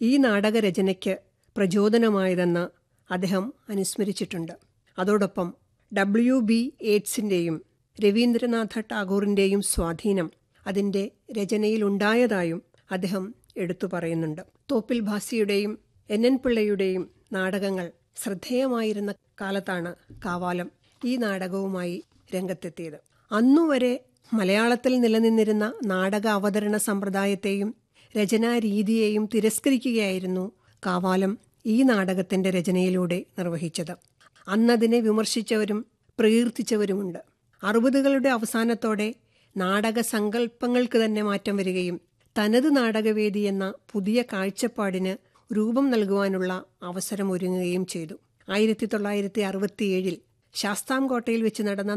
ഈ നാടകരചനയ്ക്ക് പ്രചോദനമായതെന്ന് അദ്ദേഹം അനുസ്മരിച്ചിട്ടുണ്ട് അതോടൊപ്പം ഡബ്ല്യു ബി എയ്ഡ്സിൻ്റെയും രവീന്ദ്രനാഥ ടാഗോറിൻ്റെയും സ്വാധീനം അതിൻ്റെ രചനയിലുണ്ടായതായും അദ്ദേഹം എടുത്തു പറയുന്നുണ്ട് തോപ്പിൽ ഭാസിയുടെയും എൻ എൻ പിള്ളയുടെയും നാടകങ്ങൾ ശ്രദ്ധേയമായിരുന്ന കാലത്താണ് കാവാലം ഈ നാടകവുമായി രംഗത്തെത്തിയത് അന്നുവരെ മലയാളത്തിൽ നിലനിന്നിരുന്ന നാടക അവതരണ സമ്പ്രദായത്തെയും രചനാരീതിയെയും തിരസ്കരിക്കുകയായിരുന്നു കാവാലം ഈ നാടകത്തിന്റെ രചനയിലൂടെ നിർവഹിച്ചത് അന്നതിനെ വിമർശിച്ചവരും പ്രകീർത്തിച്ചവരുമുണ്ട് അറുപതുകളുടെ അവസാനത്തോടെ നാടക സങ്കല്പങ്ങൾക്ക് തന്നെ മാറ്റം വരികയും തനത് നാടകവേദി എന്ന പുതിയ കാഴ്ചപ്പാടിന് രൂപം നൽകുവാനുള്ള അവസരം ഒരുങ്ങുകയും ചെയ്തു ആയിരത്തി തൊള്ളായിരത്തി അറുപത്തിയേഴിൽ ശാസ്താംകോട്ടയിൽ വെച്ച് നടന്ന